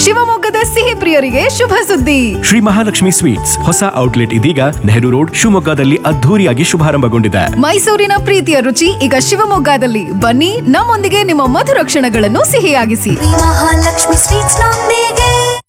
ಶಿವಮೊಗ್ಗದ ಸಿಹಿ ಪ್ರಿಯರಿಗೆ ಶುಭ ಸುದ್ದಿ ಶ್ರೀ ಮಹಾಲಕ್ಷ್ಮಿ ಸ್ವೀಟ್ಸ್ ಹೊಸ ಔಟ್ಲೆಟ್ ಇದೀಗ ನೆಹರು ರೋಡ್ ಶಿವಮೊಗ್ಗದಲ್ಲಿ ಅದ್ಧೂರಿಯಾಗಿ ಶುಭಾರಂಭಗೊಂಡಿದೆ ಮೈಸೂರಿನ ಪ್ರೀತಿಯ ರುಚಿ ಈಗ ಶಿವಮೊಗ್ಗದಲ್ಲಿ ಬನ್ನಿ ನಮ್ಮೊಂದಿಗೆ ನಿಮ್ಮ ಮಧುರ ಕ್ಷಣಗಳನ್ನು ಸಿಹಿಯಾಗಿಸಿ ಮಹಾಲಕ್ಷ್ಮಿ ಸ್ವೀಟ್ಸ್ ನೊಂದಿಗೆ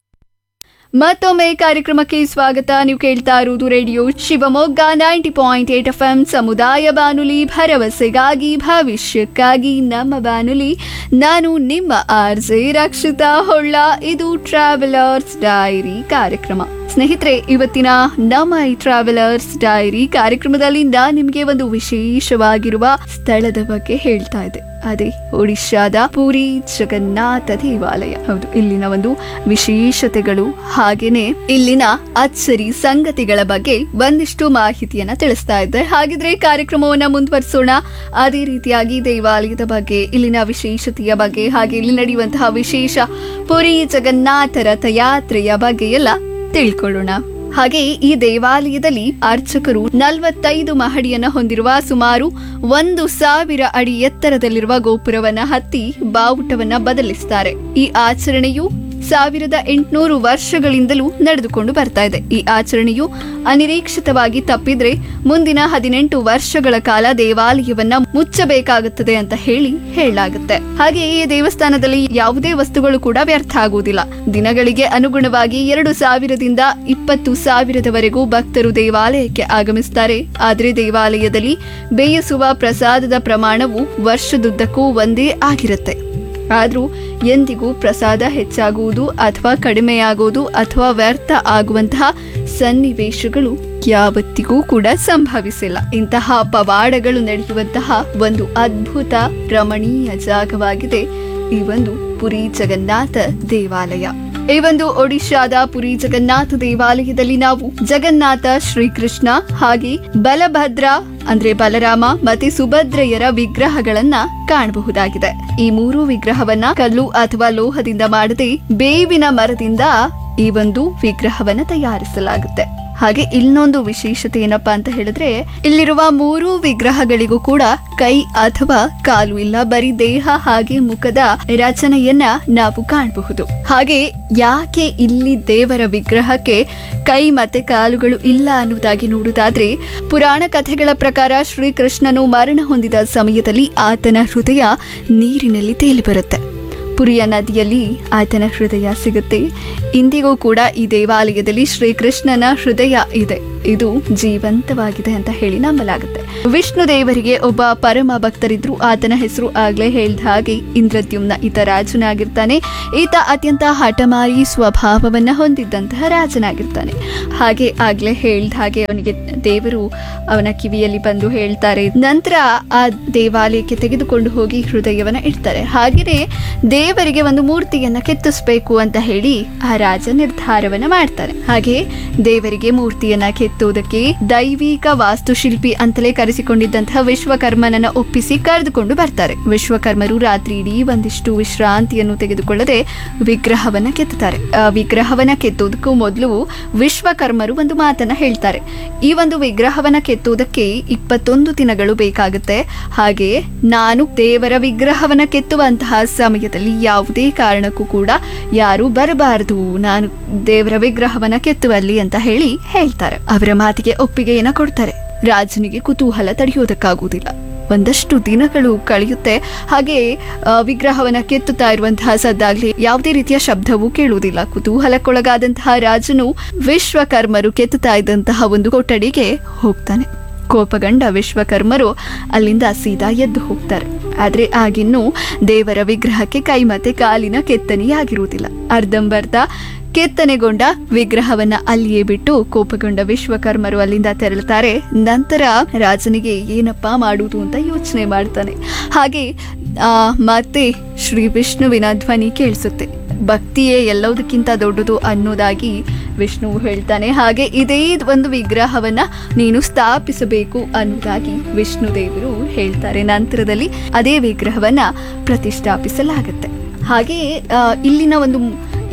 ಮತ್ತೊಮ್ಮೆ ಕಾರ್ಯಕ್ರಮಕ್ಕೆ ಸ್ವಾಗತ ನೀವು ಕೇಳ್ತಾ ಇರುವುದು radio Shivamogga ninety point eight F M ಸಮುದಾಯ ಬಾನುಲಿ ಭರವಸೆಗಾಗಿ ಭವಿಷ್ಯಕ್ಕಾಗಿ ನಮ್ಮ ಬಾನುಲಿ ನಾನು ನಿಮ್ಮ ಆರ್ ಜೆ ರಕ್ಷಿತಾ ಹೊಳ್ಳ ಇದು ಟ್ರಾವೆಲರ್ಸ್ ಡೈರಿ ಕಾರ್ಯಕ್ರಮ ಸ್ನೇಹಿತರೆ ಇವತ್ತಿನ ನಮ್ಮ ಈ ಟ್ರಾವೆಲರ್ಸ್ ಡೈರಿ ಕಾರ್ಯಕ್ರಮದಲ್ಲಿ ನಾನು ನಿಮಗೆ ಒಂದು ವಿಶೇಷವಾಗಿರುವ ಸ್ಥಳದ ಬಗ್ಗೆ ಹೇಳ್ತಾ ಇದ್ದೆ ಅದೇ ಒಡಿಶಾದ ಪುರಿ ಜಗನ್ನಾಥ ದೇವಾಲಯ ಹೌದು ಇಲ್ಲಿನ ಒಂದು ವಿಶೇಷತೆಗಳು ಹಾಗೇನೆ ಇಲ್ಲಿನ ಅಚ್ಚರಿ ಸಂಗತಿಗಳ ಬಗ್ಗೆ ಒಂದಿಷ್ಟು ಮಾಹಿತಿಯನ್ನ ತಿಳಿಸ್ತಾ ಇದ್ದೆ ಹಾಗಿದ್ರೆ ಕಾರ್ಯಕ್ರಮವನ್ನ ಮುಂದುವರಿಸೋಣ ಅದೇ ರೀತಿಯಾಗಿ ದೇವಾಲಯದ ಬಗ್ಗೆ ಇಲ್ಲಿನ ವಿಶೇಷತೆಯ ಬಗ್ಗೆ ಹಾಗೆ ಇಲ್ಲಿ ನಡೆಯುವಂತಹ ವಿಶೇಷ ಪುರಿ ಜಗನ್ನಾಥ ರಥಯಾತ್ರೆಯ ಬಗ್ಗೆ ಎಲ್ಲ ತಿಳ್ಕೊಳ್ಳೋಣ ಹಾಗೆ ಈ ದೇವಾಲಯದಲ್ಲಿ ಅರ್ಚಕರು ನಲವತ್ತೈದು ಮಹಡಿಯನ್ನ ಹೊಂದಿರುವ ಸುಮಾರು ಒಂದು ಸಾವಿರ ಅಡಿ ಎತ್ತರದಲ್ಲಿರುವ ಗೋಪುರವನ್ನ ಹತ್ತಿ ಬಾವುಟವನ್ನ ಬದಲಿಸ್ತಾರೆ ಈ ಆಚರಣೆಯು ಸಾವಿರದ ಎಂಟುನೂರು ವರ್ಷಗಳಿಂದಲೂ ನಡೆದುಕೊಂಡು ಬರ್ತಾ ಇದೆ ಈ ಆಚರಣೆಯು ಅನಿರೀಕ್ಷಿತವಾಗಿ ತಪ್ಪಿದ್ರೆ ಮುಂದಿನ ಹದಿನೆಂಟು ವರ್ಷಗಳ ಕಾಲ ದೇವಾಲಯವನ್ನ ಮುಚ್ಚಬೇಕಾಗುತ್ತದೆ ಅಂತ ಹೇಳಿ ಹೇಳಲಾಗುತ್ತೆ ಹಾಗೆ ಈ ದೇವಸ್ಥಾನದಲ್ಲಿ ಯಾವುದೇ ವಸ್ತುಗಳು ಕೂಡ ವ್ಯರ್ಥ ಆಗುವುದಿಲ್ಲ ದಿನಗಳಿಗೆ ಅನುಗುಣವಾಗಿ ಎರಡು ಸಾವಿರದಿಂದ ಇಪ್ಪತ್ತು ಸಾವಿರದವರೆಗೂ ಭಕ್ತರು ದೇವಾಲಯಕ್ಕೆ ಆಗಮಿಸುತ್ತಾರೆ ಆದರೆ ದೇವಾಲಯದಲ್ಲಿ ಬೇಯಿಸುವ ಪ್ರಸಾದದ ಪ್ರಮಾಣವು ವರ್ಷದುದ್ದಕ್ಕೂ ಒಂದೇ ಆಗಿರುತ್ತೆ ಆದ್ರೂ ಎಂದಿಗೂ ಪ್ರಸಾದ ಹೆಚ್ಚಾಗುವುದು ಅಥವಾ ಕಡಿಮೆಯಾಗುವುದು ಅಥವಾ ವ್ಯರ್ಥ ಆಗುವಂತಹ ಸನ್ನಿವೇಶಗಳು ಯಾವತ್ತಿಗೂ ಕೂಡ ಸಂಭವಿಸಿಲ್ಲ ಇಂತಹ ಪವಾಡಗಳು ನಡೆಯುವಂತಹ ಒಂದು ಅದ್ಭುತ ರಮಣೀಯ ಜಾಗವಾಗಿದೆ ಈ ಒಂದು ಪುರಿ ಜಗನ್ನಾಥ ದೇವಾಲಯ ಈ ಒಂದು ಒಡಿಶಾದ ಪುರಿ ಜಗನ್ನಾಥ ದೇವಾಲಯದಲ್ಲಿ ನಾವು ಜಗನ್ನಾಥ ಶ್ರೀಕೃಷ್ಣ ಹಾಗೆ ಬಲಭದ್ರ ಅಂದ್ರೆ ಬಲರಾಮ ಮತ್ತೆ ಸುಭದ್ರೆಯರ ವಿಗ್ರಹಗಳನ್ನ ಕಾಣಬಹುದಾಗಿದೆ ಈ ಮೂರು ವಿಗ್ರಹವನ್ನ ಕಲ್ಲು ಅಥವಾ ಲೋಹದಿಂದ ಮಾಡದೆ ಬೇವಿನ ಮರದಿಂದ ಈ ಒಂದು ವಿಗ್ರಹವನ್ನ ತಯಾರಿಸಲಾಗುತ್ತೆ ಹಾಗೆ ಇನ್ನೊಂದು ವಿಶೇಷತೆ ಏನಪ್ಪಾ ಅಂತ ಹೇಳಿದ್ರೆ ಇಲ್ಲಿರುವ ಮೂರು ವಿಗ್ರಹಗಳಿಗೂ ಕೂಡ ಕೈ ಅಥವಾ ಕಾಲು ಇಲ್ಲ ಬರೀ ದೇಹ ಹಾಗೆ ಮುಖದ ರಚನೆಯನ್ನ ನಾವು ಕಾಣಬಹುದು ಹಾಗೆ ಯಾಕೆ ಇಲ್ಲಿ ದೇವರ ವಿಗ್ರಹಕ್ಕೆ ಕೈ ಮತ್ತೆ ಕಾಲುಗಳು ಇಲ್ಲ ಅನ್ನುವುದಾಗಿ ನೋಡುವುದಾದ್ರೆ ಪುರಾಣ ಕಥೆಗಳ ಪ್ರಕಾರ ಶ್ರೀಕೃಷ್ಣನು ಮರಣ ಹೊಂದಿದ ಸಮಯದಲ್ಲಿ ಆತನ ಹೃದಯ ನೀರಿನಲ್ಲಿ ತೇಲಿ ಬರುತ್ತೆ ಪುರಿಯ ನದಿಯಲ್ಲಿ ಆತನ ಹೃದಯ ಸಿಗುತ್ತೆ ಇಂದಿಗೂ ಕೂಡ ಈ ದೇವಾಲಯದಲ್ಲಿ ಶ್ರೀಕೃಷ್ಣನ ಹೃದಯ ಇದೆ ಇದು ಜೀವಂತವಾಗಿದೆ ಅಂತ ಹೇಳಿ ನಂಬಲಾಗುತ್ತೆ ವಿಷ್ಣು ದೇವರಿಗೆ ಒಬ್ಬ ಪರಮ ಭಕ್ತರಿದ್ರು ಆತನ ಹೆಸರು ಆಗ್ಲೇ ಹೇಳ್ದ ಹಾಗೆ ಇಂದ್ರದ್ಯುಮ್ನ ಈತ ರಾಜನಾಗಿರ್ತಾನೆ ಈತ ಅತ್ಯಂತ ಹಠಮಾರಿ ಸ್ವಭಾವವನ್ನ ಹೊಂದಿದ್ದಂತಹ ರಾಜನಾಗಿರ್ತಾನೆ ಹಾಗೆ ಆಗ್ಲೇ ಹೇಳ್ದ ಹಾಗೆ ಅವನಿಗೆ ದೇವರು ಅವನ ಕಿವಿಯಲ್ಲಿ ಬಂದು ಹೇಳ್ತಾರೆ ನಂತರ ಆ ದೇವಾಲಯಕ್ಕೆ ತೆಗೆದುಕೊಂಡು ಹೋಗಿ ಹೃದಯವನ್ನ ಇಡ್ತಾರೆ ಹಾಗೆಯೇ ದೇವರಿಗೆ ಒಂದು ಮೂರ್ತಿಯನ್ನ ಕೆತ್ತಿಸ್ಬೇಕು ಅಂತ ಹೇಳಿ ಆ ರಾಜ ನಿರ್ಧಾರವನ್ನ ಮಾಡ್ತಾನೆ ಹಾಗೆ ದೇವರಿಗೆ ಮೂರ್ತಿಯನ್ನ ಕೆತ್ತುವುದಕ್ಕೆ ದೈವಿಕ ವಾಸ್ತುಶಿಲ್ಪಿ ಅಂತಲೇ ಕರೆಸಿಕೊಂಡಿದ್ದಂತಹ ವಿಶ್ವಕರ್ಮನನ್ನ ಒಪ್ಪಿಸಿ ಕರೆದುಕೊಂಡು ಬರ್ತಾರೆ ವಿಶ್ವಕರ್ಮರು ರಾತ್ರಿ ಇಡೀ ಒಂದಿಷ್ಟು ವಿಶ್ರಾಂತಿಯನ್ನು ತೆಗೆದುಕೊಳ್ಳದೆ ವಿಗ್ರಹವನ್ನ ಕೆತ್ತುತ್ತಾರೆ ಆ ವಿಗ್ರಹವನ್ನ ಕೆತ್ತುವುದಕ್ಕೂ ಮೊದಲು ವಿಶ್ವಕರ್ಮರು ಒಂದು ಮಾತನ್ನ ಹೇಳ್ತಾರೆ ಈ ಒಂದು ವಿಗ್ರಹವನ್ನ ಕೆತ್ತುವುದಕ್ಕೆ ಇಪ್ಪತ್ತೊಂದು ದಿನಗಳು ಬೇಕಾಗುತ್ತೆ ಹಾಗೆ ನಾನು ದೇವರ ವಿಗ್ರಹವನ್ನ ಕೆತ್ತುವಂತಹ ಸಮಯದಲ್ಲಿ ಯಾವುದೇ ಕಾರಣಕ್ಕೂ ಕೂಡ ಯಾರು ಬರಬಾರದು ನಾನು ದೇವರ ವಿಗ್ರಹವನ್ನ ಕೆತ್ತುವಲ್ಲಿ ಅಂತ ಹೇಳಿ ಹೇಳ್ತಾರೆ ಅವರ ಮಾತಿಗೆ ಒಪ್ಪಿಗೆಯನ್ನ ಕೊಡ್ತಾರೆ ರಾಜನಿಗೆ ಕುತೂಹಲ ತಡೆಯೋದಕ್ಕಾಗುವುದಿಲ್ಲ ಒಂದಷ್ಟು ದಿನಗಳು ಕಳೆಯುತ್ತೆ ಹಾಗೆ ಆ, ವಿಗ್ರಹವನ್ನ ಕೆತ್ತುತ್ತಾ ಇರುವಂತಹ ಸದ್ದಾಗ್ಲಿ ಯಾವುದೇ ರೀತಿಯ ಶಬ್ದವೂ ಕೇಳುವುದಿಲ್ಲ ಕುತೂಹಲಕ್ಕೊಳಗಾದಂತಹ ರಾಜನು ವಿಶ್ವಕರ್ಮರು ಕೆತ್ತುತ್ತಾ ಇದ್ದಂತಹ ಒಂದು ಕೊಠಡಿಗೆ ಹೋಗ್ತಾನೆ ಕೋಪಗಂಡ ವಿಶ್ವಕರ್ಮರು ಅಲ್ಲಿಂದ ಸೀದಾ ಎದ್ದು ಹೋಗ್ತಾರೆ ಆದ್ರೆ ಆಗಿನ್ನೂ ದೇವರ ವಿಗ್ರಹಕ್ಕೆ ಕೈ ಮತ್ತೆ ಕಾಲಿನ ಕೆತ್ತನೆಯಾಗಿರುವುದಿಲ್ಲ ಅರ್ಧಂಬರ್ಧ ಕೆತ್ತನೆಗೊಂಡ ವಿಗ್ರಹವನ್ನ ಅಲ್ಲಿಯೇ ಬಿಟ್ಟು ಕೋಪಗೊಂಡ ವಿಶ್ವಕರ್ಮರು ಅಲ್ಲಿಂದ ತೆರಳುತ್ತಾರೆ ನಂತರ ರಾಜನಿಗೆ ಏನಪ್ಪಾ ಮಾಡುವುದು ಅಂತ ಯೋಚನೆ ಮಾಡ್ತಾನೆ ಹಾಗೆ ಆ, ಮತ್ತೆ ಶ್ರೀ ವಿಷ್ಣುವಿನ ಧ್ವನಿ ಕೇಳಿಸುತ್ತೆ ಭಕ್ತಿಯೇ ಎಲ್ಲದಕ್ಕಿಂತ ದೊಡ್ಡದು ಅನ್ನೋದಾಗಿ ವಿಷ್ಣು ಹೇಳ್ತಾನೆ ಹಾಗೆ ಇದೇ ಒಂದು ವಿಗ್ರಹವನ್ನ ನೀನು ಸ್ಥಾಪಿಸಬೇಕು ಅನ್ನೋದಾಗಿ ವಿಷ್ಣು ದೇವರು ಹೇಳ್ತಾರೆ ನಂತರದಲ್ಲಿ ಅದೇ ವಿಗ್ರಹವನ್ನ ಪ್ರತಿಷ್ಠಾಪಿಸಲಾಗುತ್ತೆ ಹಾಗೆ ಆ, ಇಲ್ಲಿನ ಒಂದು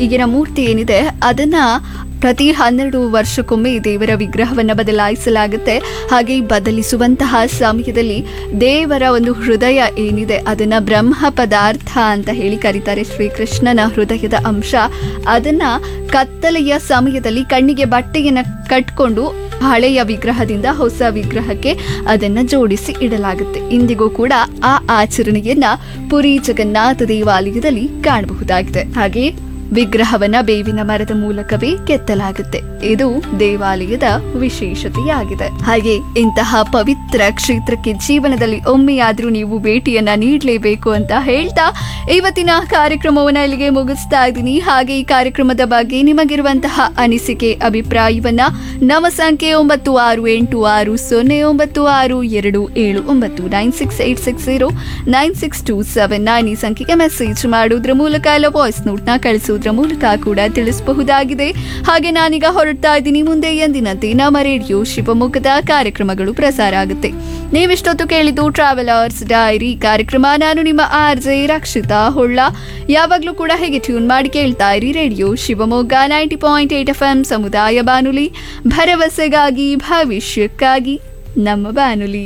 ಈಗಿನ ಮೂರ್ತಿ ಏನಿದೆ ಅದನ್ನ ಪ್ರತಿ ಹನ್ನೆರಡು ವರ್ಷಕ್ಕೊಮ್ಮೆ ದೇವರ ವಿಗ್ರಹವನ್ನು ಬದಲಾಯಿಸಲಾಗುತ್ತೆ ಹಾಗೆ ಈ ಬದಲಿಸುವಂತಹ ಸಮಯದಲ್ಲಿ ದೇವರ ಒಂದು ಹೃದಯ ಏನಿದೆ ಅದನ್ನ ಬ್ರಹ್ಮ ಪದಾರ್ಥ ಅಂತ ಹೇಳಿ ಕರೀತಾರೆ ಶ್ರೀಕೃಷ್ಣನ ಹೃದಯದ ಅಂಶ ಅದನ್ನ ಕತ್ತಲೆಯ ಸಮಯದಲ್ಲಿ ಕಣ್ಣಿಗೆ ಬಟ್ಟೆಯನ್ನ ಕಟ್ಕೊಂಡು ಹಳೆಯ ವಿಗ್ರಹದಿಂದ ಹೊಸ ವಿಗ್ರಹಕ್ಕೆ ಅದನ್ನ ಜೋಡಿಸಿ ಇಡಲಾಗುತ್ತೆ ಇಂದಿಗೂ ಕೂಡ ಆ ಆಚರಣೆಯನ್ನ ಪುರಿ ಜಗನ್ನಾಥ ದೇವಾಲಯದಲ್ಲಿ ಕಾಣಬಹುದಾಗಿದೆ ಹಾಗೆ ವಿಗ್ರಹವನ್ನ ಬೇವಿನ ಮರದ ಮೂಲಕವೇ ಕೆತ್ತಲಾಗುತ್ತೆ ಇದು ದೇವಾಲಯದ ವಿಶೇಷತೆಯಾಗಿದೆ ಹಾಗೆ ಇಂತಹ ಪವಿತ್ರ ಕ್ಷೇತ್ರಕ್ಕೆ ಜೀವನದಲ್ಲಿ ಒಮ್ಮೆಯಾದ್ರೂ ನೀವು ಭೇಟಿಯನ್ನ ನೀಡಲೇಬೇಕು ಅಂತ ಹೇಳ್ತಾ ಇವತ್ತಿನ ಕಾರ್ಯಕ್ರಮವನ್ನ ಇಲ್ಲಿಗೆ ಮುಗಿಸ್ತಾ ಇದ್ದೀನಿ ಹಾಗೆ ಈ ಕಾರ್ಯಕ್ರಮದ ಬಗ್ಗೆ ನಿಮಗಿರುವಂತಹ ಅನಿಸಿಕೆ ಅಭಿಪ್ರಾಯವನ್ನ ನಮ್ಮ ಸಂಖ್ಯೆ ಒಂಬತ್ತು ಆರು ಎಂಟು ಆರು ಸೊನ್ನೆ ಒಂಬತ್ತು ಆರು ಎರಡು ಏಳು ಒಂಬತ್ತು nine six eight six zero nine six two seven nine ಈ ಸಂಖ್ಯೆಗೆ ಮೆಸೇಜ್ ಮಾಡೋದ್ರ ಮೂಲಕ ಇಲ್ಲ ವಾಯ್ಸ್ ನೋಟ್ನ ಕಳಿಸೋದ್ರ ಮೂಲಕ ಕೂಡ ತಿಳಿಸಬಹುದಾಗಿದೆ ಹಾಗೆ ನಾನೀಗ ಹೊರಡ್ತಾ ಇದ್ದೀನಿ ಮುಂದೆ ಎಂದಿನಂತೆ ನಮ್ಮ ರೇಡಿಯೋ ಶಿವಮೊಗ್ಗದ ಕಾರ್ಯಕ್ರಮಗಳು ಪ್ರಸಾರ ಆಗುತ್ತೆ ನೀವಿಷ್ಟೊತ್ತು ಕೇಳಿದ್ದು ಟ್ರಾವೆಲರ್ಸ್ ಡೈರಿ ಕಾರ್ಯಕ್ರಮ ನಾನು ನಿಮ್ಮ ಆರ್ ಜೆ ರಕ್ಷಿತಾ ಹೊಳ್ಳ ಯಾವಾಗಲೂ ಕೂಡ ಹೇಗೆ ಟ್ಯೂನ್ ಮಾಡಿ ಕೇಳ್ತಾ ಇರಿ radio Shivamogga ninety point eight F M ಸಮುದಾಯ ಬಾನುಲಿ ಭರವಸೆಗಾಗಿ ಭವಿಷ್ಯಕ್ಕಾಗಿ ನಮ್ಮ ಬಾನುಲಿ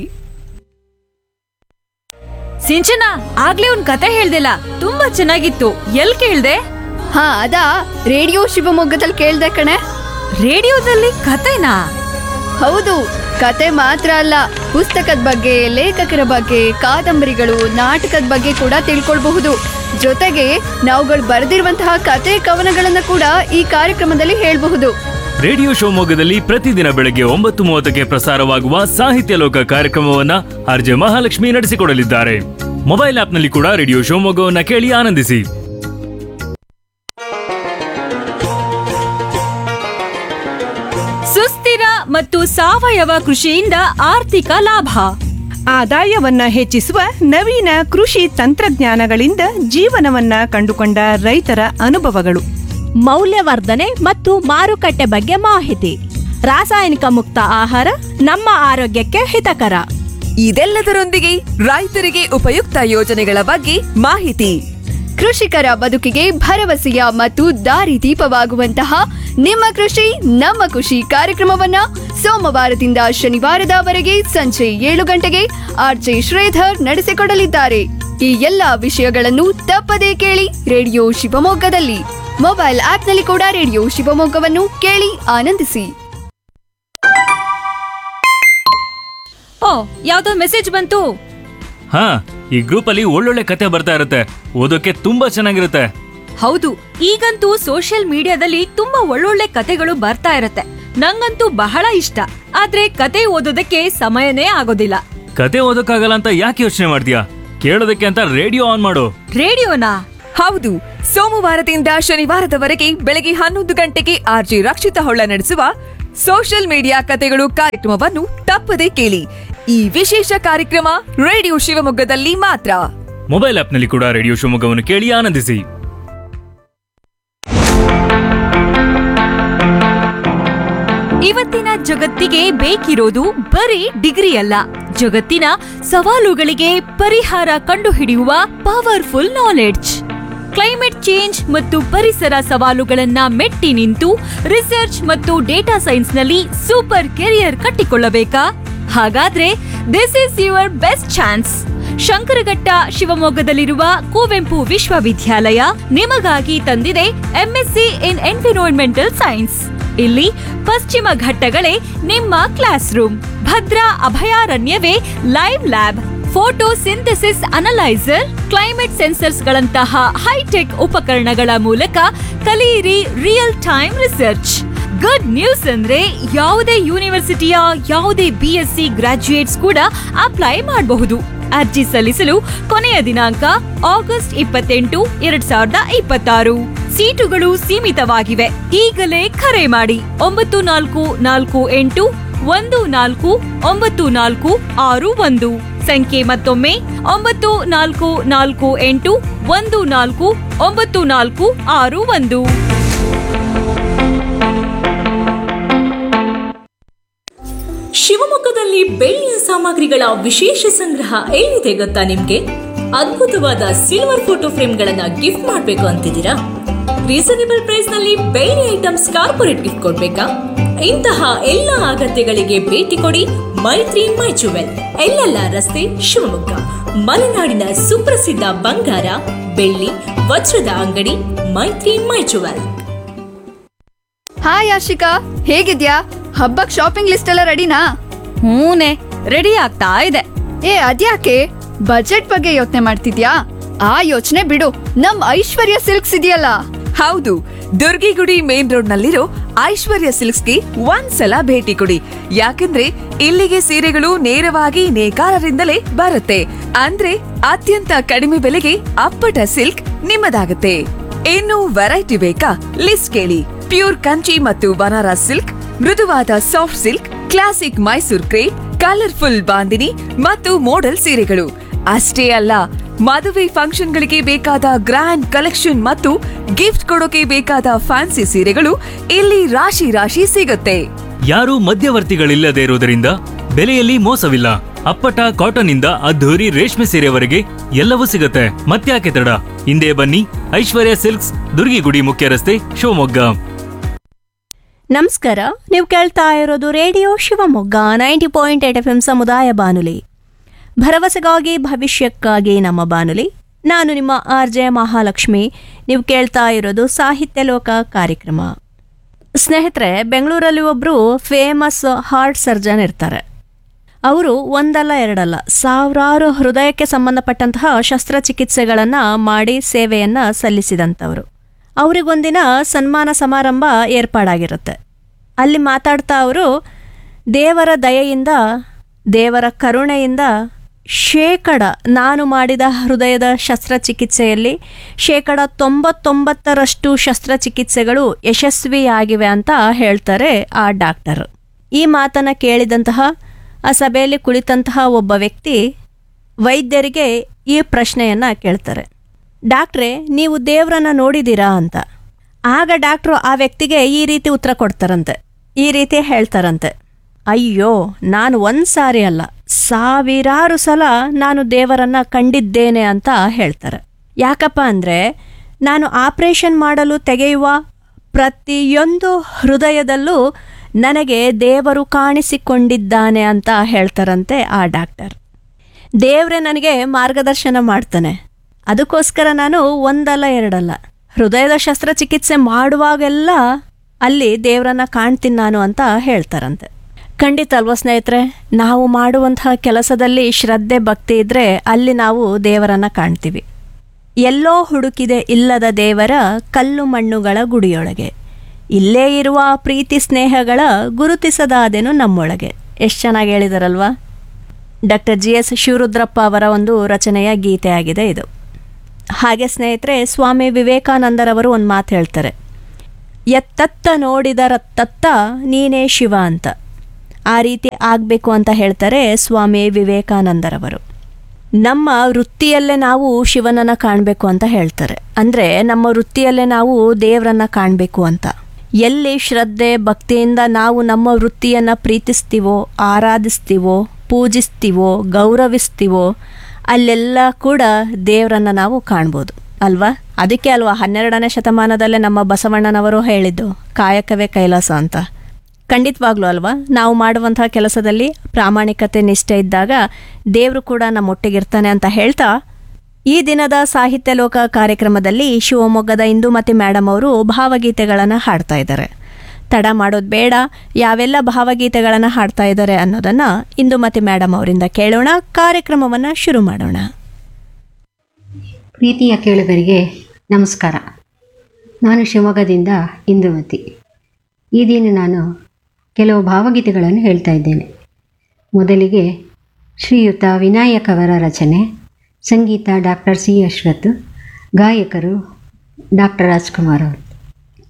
ಸಿಂಚನ ಆಗ್ಲೇ ಒಂದ್ ಕತೆ ಹೇಳ್ದಿಲ್ಲ ತುಂಬಾ ಚೆನ್ನಾಗಿತ್ತು ಎಲ್ ಕೇಳ್ದೆ ಹಾ ಅದಾ ರೇಡಿಯೋ ಶಿವಮೊಗ್ಗದಲ್ಲಿ ಕೇಳ್ದೆ ಕಣೆ ರೇಡಿಯೋದಲ್ಲಿ ಕತೆನಾ ಹೌದು ಕತೆ ಮಾತ್ರ ಅಲ್ಲ ಪುಸ್ತಕದ ಬಗ್ಗೆ ಲೇಖಕರ ಬಗ್ಗೆ ಕಾದಂಬರಿಗಳು ನಾಟಕದ ಬಗ್ಗೆ ಕೂಡ ತಿಳ್ಕೊಳ್ಬಹುದು ಜೊತೆಗೆ ನಾವುಗಳು ಬರೆದಿರುವಂತಹ ಕತೆ ಕವನಗಳನ್ನ ಕೂಡ ಈ ಕಾರ್ಯಕ್ರಮದಲ್ಲಿ ಹೇಳಬಹುದು ರೇಡಿಯೋ ಶಿವಮೊಗ್ಗದಲ್ಲಿ ಪ್ರತಿದಿನ ಬೆಳಗ್ಗೆ ಒಂಬತ್ತು ಮೂವತ್ತಕ್ಕೆ ಪ್ರಸಾರವಾಗುವ ಸಾಹಿತ್ಯ ಲೋಕ ಕಾರ್ಯಕ್ರಮವನ್ನ ಆರ್ಜೆ ಮಹಾಲಕ್ಷ್ಮಿ ನಡೆಸಿಕೊಡಲಿದ್ದಾರೆ ಮೊಬೈಲ್ ಆಪ್ನಲ್ಲಿ ಕೂಡ ರೇಡಿಯೋ ಶಿವಮೊಗ್ಗವನ್ನ ಕೇಳಿ ಆನಂದಿಸಿ ಸುಸ್ಥಿರ ಮತ್ತು ಸಾವಯವ ಕೃಷಿಯಿಂದ ಆರ್ಥಿಕ ಲಾಭ ಆದಾಯವನ್ನ ಹೆಚ್ಚಿಸುವ ನವೀನ ಕೃಷಿ ತಂತ್ರಜ್ಞಾನಗಳಿಂದ ಜೀವನವನ್ನ ಕಂಡುಕೊಂಡ ರೈತರ ಅನುಭವಗಳು ಮೌಲ್ಯವರ್ಧನೆ ಮತ್ತು ಮಾರುಕಟ್ಟೆ ಬಗ್ಗೆ ಮಾಹಿತಿ ರಾಸಾಯನಿಕ ಮುಕ್ತ ಆಹಾರ ನಮ್ಮ ಆರೋಗ್ಯಕ್ಕೆ ಹಿತಕರ ಇದೆಲ್ಲದರೊಂದಿಗೆ ರೈತರಿಗೆ ಉಪಯುಕ್ತ ಯೋಜನೆಗಳ ಬಗ್ಗೆ ಮಾಹಿತಿ ಕೃಷಿಕರ ಬದುಕಿಗೆ ಭರವಸೆಯ ಮತ್ತು ದಾರಿದೀಪವಾಗುವಂತಹ ನಿಮ್ಮ ಕೃಷಿ ನಮ್ಮ ಖುಷಿ ಕಾರ್ಯಕ್ರಮವನ್ನ ಸೋಮವಾರದಿಂದ ಶನಿವಾರದವರೆಗೆ ಸಂಜೆ ಏಳು ಗಂಟೆಗೆ ಆರ್ಜೆ ಶ್ರೀಧರ್ ನಡೆಸಿಕೊಡಲಿದ್ದಾರೆ ಈ ಎಲ್ಲಾ ವಿಷಯಗಳನ್ನು ತಪ್ಪದೇ ಕೇಳಿ ರೇಡಿಯೋ ಶಿವಮೊಗ್ಗದಲ್ಲಿ ಮೊಬೈಲ್ ಆಪ್ನಲ್ಲಿ ಕೂಡ ರೇಡಿಯೋ ಶಿವಮೊಗ್ಗವನ್ನು ಕೇಳಿ ಆನಂದಿಸಿ ಓ ಯಾವ್ದೋ ಮೆಸೇಜ್ ಬಂತು ಹಾ ಈ ಗ್ರೂಪ್ ಅಲ್ಲಿ ಒಳ್ಳೊಳ್ಳೆ ಕತೆ ಬರ್ತಾ ಇರುತ್ತೆ ಓದೋಕೆ ತುಂಬಾ ಚೆನ್ನಾಗಿರುತ್ತೆ ಹೌದು ಈಗಂತೂ ಸೋಷಿಯಲ್ ಮೀಡಿಯಾದಲ್ಲಿ ತುಂಬಾ ಒಳ್ಳೊಳ್ಳೆ ಕತೆಗಳು ಬರ್ತಾ ಇರತ್ತೆ ನಂಗಂತೂ ಬಹಳ ಇಷ್ಟ ಆದ್ರೆ ಕತೆ ಓದೋದಕ್ಕೆ ಸಮಯನೇ ಆಗೋದಿಲ್ಲ ಕತೆ ಓದೋಕ್ಕಾಗಲ್ಲ ಅಂತ ಯಾಕೆ ಯೋಚನೆ ಮಾಡ್ತೀಯಾ ಕೇಳೋದಕ್ಕೆ ಅಂತ ರೇಡಿಯೋ ಆನ್ ಮಾಡು ರೇಡಿಯೋನಾ ಹೌದು ಸೋಮವಾರದಿಂದ ಶನಿವಾರದವರೆಗೆ ಬೆಳಗ್ಗೆ ಹನ್ನೊಂದು ಗಂಟೆಗೆ ಆರ್ಜಿ ರಕ್ಷಿತ ಹೊಳ್ಳ ನಡೆಸುವ ಸೋಷಿಯಲ್ ಮೀಡಿಯಾ ಕತೆಗಳು ಕಾರ್ಯಕ್ರಮವನ್ನು ತಪ್ಪದೇ ಕೇಳಿ ಈ ವಿಶೇಷ ಕಾರ್ಯಕ್ರಮ ರೇಡಿಯೋ ಶಿವಮೊಗ್ಗದಲ್ಲಿ ಮಾತ್ರ ಮೊಬೈಲ್ ಆಪ್ನಲ್ಲಿ ಕೂಡ ರೇಡಿಯೋ ಶಿವಮೊಗ್ಗವನ್ನು ಕೇಳಿ ಆನಂದಿಸಿ ಇವತ್ತಿನ ಜಗತ್ತಿಗೆ ಬೇಕಿರೋದು ಬರೀ ಡಿಗ್ರಿ ಅಲ್ಲ ಜಗತ್ತಿನ ಸವಾಲುಗಳಿಗೆ ಪರಿಹಾರ ಕಂಡುಹಿಡಿಯುವ ಪವರ್ಫುಲ್ ನಾಲೆಡ್ಜ್ ಕ್ಲೈಮೇಟ್ ಚೇಂಜ್ ಮತ್ತು ಪರಿಸರ ಸವಾಲುಗಳನ್ನ ಮೆಟ್ಟಿ ನಿಂತು ರಿಸರ್ಚ್ ಮತ್ತು ಡೇಟಾ ಸೈನ್ಸ್ನಲ್ಲಿ ಸೂಪರ್ ಕೆರಿಯರ್ ಕಟ್ಟಿಕೊಳ್ಳಬೇಕಾ ಹಾಗಾದ್ರೆ this is your best chance Shankaraghatta ಶಿವಮೊಗ್ಗದಲ್ಲಿರುವ ಕುವೆಂಪು ವಿಶ್ವವಿದ್ಯಾಲಯ ನಿಮಗಾಗಿ ತಂದಿದೆ ಎಂಎಸ್ಸಿ ಇನ್ ಎನ್ವಿರಾನ್ಮೆಂಟಲ್ ಸೈನ್ಸ್ ಇಲ್ಲಿ ಪಶ್ಚಿಮ ಘಟ್ಟಗಳೇ ನಿಮ್ಮ ಕ್ಲಾಸ್ ರೂಮ್ ಭದ್ರಾ ಅಭಯಾರಣ್ಯವೇ live lab photosynthesis analyser climate sensors ಗಳಂತಹ ಹೈಟೆಕ್ ಉಪಕರಣಗಳ ಮೂಲಕ ಕಲಿಯಿರಿ real time research good news ಅಂದ್ರೆ ಯಾವುದೇ ಯೂನಿವರ್ಸಿಟಿಯ ಯಾವುದೇ ಬಿ ಎಸ್ ಸಿ ಗ್ರಾಜ್ಯುಯೇಟ್ಸ್ ಕೂಡ ಅಪ್ಲೈ ಮಾಡಬಹುದು ಅರ್ಜಿ ಸಲ್ಲಿಸಲು ಕೊನೆಯ ದಿನಾಂಕ ಆಗಸ್ಟ್ ಇಪ್ಪತ್ತೆಂಟು ಎರಡ್ ಸಾವಿರದ ಇಪ್ಪತ್ತಾರು ಸೀಟುಗಳು ಸೀಮಿತವಾಗಿವೆ ಈಗಲೇ ಕರೆ ಮಾಡಿ ಒಂಬತ್ತು ನಾಲ್ಕು ನಾಲ್ಕು ಎಂಟು ಒಂದು ನಾಲ್ಕು ಒಂಬತ್ತು ನಾಲ್ಕು ಆರು ಒಂದು ಸಂಖ್ಯೆ ಮತ್ತೊಮ್ಮೆ ಒಂಬತ್ತು ನಾಲ್ಕು ನಾಲ್ಕು ಎಂಟು ಒಂದು ನಾಲ್ಕು ಒಂಬತ್ತು ನಾಲ್ಕು ಆರು ಒಂದು ಶಿವಮೊಗ್ಗದಲ್ಲಿ ಬೆಳ್ಳಿಯ ಸಾಮಗ್ರಿಗಳ ವಿಶೇಷ ಸಂಗ್ರಹ ಎಲ್ಲಿದೆ ಗೊತ್ತಾ ನಿಮ್ಗೆ ಅದ್ಭುತವಾದ ಸಿಲ್ವರ್ ಫೋಟೋ ಫ್ರೇಮ್ಗಳನ್ನ ಗಿಫ್ಟ್ ಮಾಡಬೇಕು ಅಂತಿದ್ದೀರಾ ರೀಸನೇಬಲ್ ಪ್ರೈಸ್ ನಲ್ಲಿ ಬೇರೆ ಐಟಮ್ಸ್ ಕಾರ್ಪೊರೇಟ್ ಗಿಫ್ಟ್ ಕೊಡ್ಬೇಕಾ ಇಂತಹ ಎಲ್ಲ ಅಗತ್ಯಗಳಿಗೆ ಭೇಟಿ ಕೊಡಿ ಮೈತ್ರಿ ಮೈ ಜುವೆಲ್ ಎಲ್ಲೆಲ್ಲ ರಸ್ತೆ ಶಿವಮೊಗ್ಗ ಮಲೆನಾಡಿನ ಸುಪ್ರಸಿದ್ಧ ಬಂಗಾರ ಬೆಳ್ಳಿ ವಜ್ರದ ಅಂಗಡಿ ಮೈತ್ರಿ ಮೈ ಜುವೆಲ್ ಹಾಯ್ ಆಶಿಕಾ ಹೇಗಿದ್ಯಾ ಹಬ್ಬಕ್ ಶಾಪಿಂಗ್ ಲಿಸ್ಟ್ ಎಲ್ಲ ರೆಡಿನಾ ಹೂನೆ ರೆಡಿ ಆಗ್ತಾ ಇದೆ ಏ ಅದ್ಯಾಕೆ ಬಜೆಟ್ ಬಗ್ಗೆ ಯೋಚನೆ ಮಾಡ್ತಿದ್ಯಾ ಆ ಯೋಚನೆ ಬಿಡು ನಮ್ ಐಶ್ವರ್ಯ ಸಿಲ್ಕ್ಸ್ ಇದೆಯಲ್ಲ ಹೌದು ದುರ್ಗಿಗುಡಿ ಮೇನ್ ರೋಡ್ ನಲ್ಲಿರೋ ಐಶ್ವರ್ಯ ಸಿಲ್ಕ್ಸ್ಗೆ ಒಂದ್ಸಲ ಭೇಟಿ ಕೊಡಿ ಯಾಕಂದ್ರೆ ಇಲ್ಲಿಗೆ ಸೀರೆಗಳು ನೇರವಾಗಿ ನೇಕಾರರಿಂದಲೇ ಬರುತ್ತೆ ಅಂದ್ರೆ ಅತ್ಯಂತ ಕಡಿಮೆ ಬೆಲೆಗೆ ಅಪ್ಪಟ ಸಿಲ್ಕ್ ನಿಮ್ಮದಾಗುತ್ತೆ ಇನ್ನು ವೆರೈಟಿ ಬೇಕಾ ಲಿಸ್ಟ್ ಕೇಳಿ ಪ್ಯೂರ್ ಕಂಚಿ ಮತ್ತು ಬನಾರಸ್ ಸಿಲ್ಕ್ ಮೃದುವಾದ soft silk classic Mysore crepe colourful bandhani ಮತ್ತು ಮೋಡಲ್ ಸೀರೆಗಳು ಅಷ್ಟೇ ಅಲ್ಲ ಮದುವೆ ಫಂಕ್ಷನ್ಗಳಿಗೆ ಬೇಕಾದ ಗ್ರ್ಯಾಂಡ್ ಕಲೆಕ್ಷನ್ ಮತ್ತು ಗಿಫ್ಟ್ ಕೊಡೋಕೆ ಬೇಕಾದ ಫ್ಯಾನ್ಸಿ ಸೀರೆಗಳು ಇಲ್ಲಿ ರಾಶಿ ರಾಶಿ ಸಿಗುತ್ತೆ ಯಾರೂ ಮಧ್ಯವರ್ತಿಗಳಿಲ್ಲದೆ ಇರುವುದರಿಂದ ಬೆಲೆಯಲ್ಲಿ ಮೋಸವಿಲ್ಲ ಅಪ್ಪಟ ಕಾಟನ್ ಇಂದ ಅದ್ಧೂರಿ ರೇಷ್ಮೆ ಸೀರೆವರೆಗೆ ಎಲ್ಲವೂ ಸಿಗುತ್ತೆ ಮತ್ತ್ಯಾಕೆ ತಡ ಹಿಂದೆ ಬನ್ನಿ ಐಶ್ವರ್ಯ ಸಿಲ್ಕ್ಸ್ ದುರ್ಗಿಗುಡಿ ಮುಖ್ಯ ರಸ್ತೆ ಶಿವಮೊಗ್ಗ ನಮಸ್ಕಾರ ನೀವು ಕೇಳ್ತಾ ಇರೋದು radio Shivamogga ninety point eight F M ಸಮುದಾಯ ಬಾನುಲಿ ಭರವಸೆಗಾಗಿ ಭವಿಷ್ಯಕ್ಕಾಗಿ ನಮ್ಮ ಬಾನುಲಿ ನಾನು ನಿಮ್ಮ ಆರ್ ಜೆ ಮಹಾಲಕ್ಷ್ಮಿ ನೀವು ಕೇಳ್ತಾ ಇರೋದು ಸಾಹಿತ್ಯ ಲೋಕ ಕಾರ್ಯಕ್ರಮ ಸ್ನೇಹಿತರೆ ಬೆಂಗಳೂರಲ್ಲಿ ಒಬ್ಬರು ಫೇಮಸ್ ಹಾರ್ಟ್ ಸರ್ಜನ್ ಇರ್ತಾರೆ ಅವರು ಒಂದಲ್ಲ ಎರಡಲ್ಲ ಸಾವಿರಾರು ಹೃದಯಕ್ಕೆ ಸಂಬಂಧಪಟ್ಟಂತಹ ಶಸ್ತ್ರಚಿಕಿತ್ಸೆಗಳನ್ನು ಮಾಡಿ ಸೇವೆಯನ್ನು ಸಲ್ಲಿಸಿದಂಥವರು ಅವರಿಗೊಂದಿನ ಸನ್ಮಾನ ಸಮಾರಂಭ ಏರ್ಪಾಡಾಗಿರುತ್ತೆ ಅಲ್ಲಿ ಮಾತಾಡ್ತಾ ಅವರು ದೇವರ ದಯೆಯಿಂದ ದೇವರ ಕರುಣೆಯಿಂದ ಶೇಕಡ ನಾನು ಮಾಡಿದ ಹೃದಯದ ಶಸ್ತ್ರಚಿಕಿತ್ಸೆಯಲ್ಲಿ ಶೇಕಡ ತೊಂಬತ್ತೊಂಬತ್ತರಷ್ಟು ಶಸ್ತ್ರಚಿಕಿತ್ಸೆಗಳು ಯಶಸ್ವಿಯಾಗಿವೆ ಅಂತ ಹೇಳ್ತಾರೆ ಆ ಡಾಕ್ಟರ್ ಈ ಮಾತನ್ನು ಕೇಳಿದಂತಹ ಆ ಸಭೆಯಲ್ಲಿ ಕುಳಿತಂತಹ ಒಬ್ಬ ವ್ಯಕ್ತಿ ವೈದ್ಯರಿಗೆ ಈ ಪ್ರಶ್ನೆಯನ್ನು ಕೇಳ್ತಾರೆ ಡಾಕ್ಟ್ರೇ ನೀವು ದೇವರನ್ನ ನೋಡಿದ್ದೀರಾ ಅಂತ ಆಗ ಡಾಕ್ಟ್ರು ಆ ವ್ಯಕ್ತಿಗೆ ಈ ರೀತಿ ಉತ್ತರ ಕೊಡ್ತಾರಂತೆ ಈ ರೀತಿ ಹೇಳ್ತಾರಂತೆ ಅಯ್ಯೋ ನಾನು ಒಂದು ಸಾರಿ ಅಲ್ಲ ಸಾವಿರಾರು ಸಲ ನಾನು ದೇವರನ್ನ ಕಂಡಿದ್ದೇನೆ ಅಂತ ಹೇಳ್ತಾರೆ ಯಾಕಪ್ಪ ಅಂದರೆ ನಾನು ಆಪರೇಷನ್ ಮಾಡಲು ತೆಗೆಯುವ ಪ್ರತಿಯೊಂದು ಹೃದಯದಲ್ಲೂ ನನಗೆ ದೇವರು ಕಾಣಿಸಿಕೊಂಡಿದ್ದಾನೆ ಅಂತ ಹೇಳ್ತಾರಂತೆ ಆ ಡಾಕ್ಟರ್ ದೇವರೇ ನನಗೆ ಮಾರ್ಗದರ್ಶನ ಮಾಡ್ತಾನೆ ಅದಕ್ಕೋಸ್ಕರ ನಾನು ಒಂದಲ್ಲ ಎರಡಲ್ಲ ಹೃದಯದ ಶಸ್ತ್ರಚಿಕಿತ್ಸೆ ಮಾಡುವಾಗೆಲ್ಲ ಅಲ್ಲಿ ದೇವರನ್ನ ಕಾಣ್ತೀನಿ ನಾನು ಅಂತ ಹೇಳ್ತಾರಂತೆ ಖಂಡಿತ ಅಲ್ವಾ ಸ್ನೇಹಿತರೆ ನಾವು ಮಾಡುವಂತಹ ಕೆಲಸದಲ್ಲಿ ಶ್ರದ್ಧೆ ಭಕ್ತಿ ಇದ್ದರೆ ಅಲ್ಲಿ ನಾವು ದೇವರನ್ನ ಕಾಣ್ತೀವಿ ಎಲ್ಲೋ ಹುಡುಕಿದೆ ಇಲ್ಲದ ದೇವರ ಕಲ್ಲು ಮಣ್ಣುಗಳ ಗುಡಿಯೊಳಗೆ ಇಲ್ಲೇ ಇರುವ ಪ್ರೀತಿ ಸ್ನೇಹಗಳ ಗುರುತಿಸದಾದೆನು ನಮ್ಮೊಳಗೆ ಎಷ್ಟು ಚೆನ್ನಾಗಿ ಹೇಳಿದಾರಲ್ವಾ ಡಾಕ್ಟರ್ ಜಿ ಎಸ್ ಶಿವರುದ್ರಪ್ಪ ಅವರ ಒಂದು ರಚನೆಯ ಗೀತೆ ಆಗಿದೆ ಇದು ಹಾಗೆ ಸ್ನೇಹಿತರೆ ಸ್ವಾಮಿ ವಿವೇಕಾನಂದರವರು ಒಂದು ಮಾತು ಹೇಳ್ತಾರೆ ಎತ್ತತ್ತ ನೋಡಿದರತ್ತತ್ತ ನೀನೇ ಶಿವ ಅಂತ ಆ ರೀತಿ ಆಗಬೇಕು ಅಂತ ಹೇಳ್ತಾರೆ ಸ್ವಾಮಿ ವಿವೇಕಾನಂದರವರು ನಮ್ಮ ವೃತ್ತಿಯಲ್ಲೇ ನಾವು ಶಿವನನ್ನ ಕಾಣಬೇಕು ಅಂತ ಹೇಳ್ತಾರೆ ಅಂದರೆ ನಮ್ಮ ವೃತ್ತಿಯಲ್ಲೇ ನಾವು ದೇವರನ್ನ ಕಾಣಬೇಕು ಅಂತ ಎಲ್ಲಿ ಶ್ರದ್ಧೆ ಭಕ್ತಿಯಿಂದ ನಾವು ನಮ್ಮ ವೃತ್ತಿಯನ್ನು ಪ್ರೀತಿಸ್ತೀವೋ ಆರಾಧಿಸ್ತೀವೋ ಪೂಜಿಸ್ತೀವೋ ಗೌರವಿಸ್ತೀವೋ ಅಲ್ಲೆಲ್ಲ ಕೂಡ ದೇವರನ್ನ ನಾವು ಕಾಣ್ಬೋದು ಅಲ್ವಾ ಅದಕ್ಕೆ ಅಲ್ವಾ ಹನ್ನೆರಡನೇ ಶತಮಾನದಲ್ಲೇ ನಮ್ಮ ಬಸವಣ್ಣನವರು ಹೇಳಿದ್ದು ಕಾಯಕವೇ ಕೈಲಾಸ ಅಂತ ಖಂಡಿತವಾಗ್ಲೂ ಅಲ್ವಾ ನಾವು ಮಾಡುವಂತಹ ಕೆಲಸದಲ್ಲಿ ಪ್ರಾಮಾಣಿಕತೆ ನಿಷ್ಠೆ ಇದ್ದಾಗ ದೇವರು ಕೂಡ ನಮ್ಮೊಟ್ಟಿಗಿರ್ತಾನೆ ಅಂತ ಹೇಳ್ತಾ ಈ ದಿನದ ಸಾಹಿತ್ಯ ಲೋಕ ಕಾರ್ಯಕ್ರಮದಲ್ಲಿ ಶಿವಮೊಗ್ಗದ ಇಂದುಮತಿ ಮೇಡಮ್ ಅವರು ಭಾವಗೀತೆಗಳನ್ನು ಹಾಡ್ತಾ ಇದ್ದಾರೆ ತಡ ಮಾಡೋದು ಬೇಡ ಯಾವೆಲ್ಲ ಭಾವಗೀತೆಗಳನ್ನು ಹಾಡ್ತಾ ಇದ್ದಾರೆ ಅನ್ನೋದನ್ನು ಇಂದುಮತಿ ಮೇಡಮ್ ಅವರಿಂದ ಕೇಳೋಣ ಕಾರ್ಯಕ್ರಮವನ್ನು ಶುರು ಮಾಡೋಣ ಪ್ರೀತಿಯ ಕೇಳುಗರಿಗೆ ನಮಸ್ಕಾರ ನಾನು ಶಿವಮೊಗ್ಗದಿಂದ ಇಂದುಮತಿ ಈ ದಿನ ನಾನು ಕೆಲವು ಭಾವಗೀತೆಗಳನ್ನು ಹೇಳ್ತಾ ಇದ್ದೇನೆ ಮೊದಲಿಗೆ ಶ್ರೀಯುತ ವಿನಾಯಕ್ ಅವರ ರಚನೆ ಸಂಗೀತ ಡಾಕ್ಟರ್ ಸಿ ಅಶ್ವಥ್ ಗಾಯಕರು ಡಾಕ್ಟರ್ ರಾಜ್ಕುಮಾರ್ ಅವರು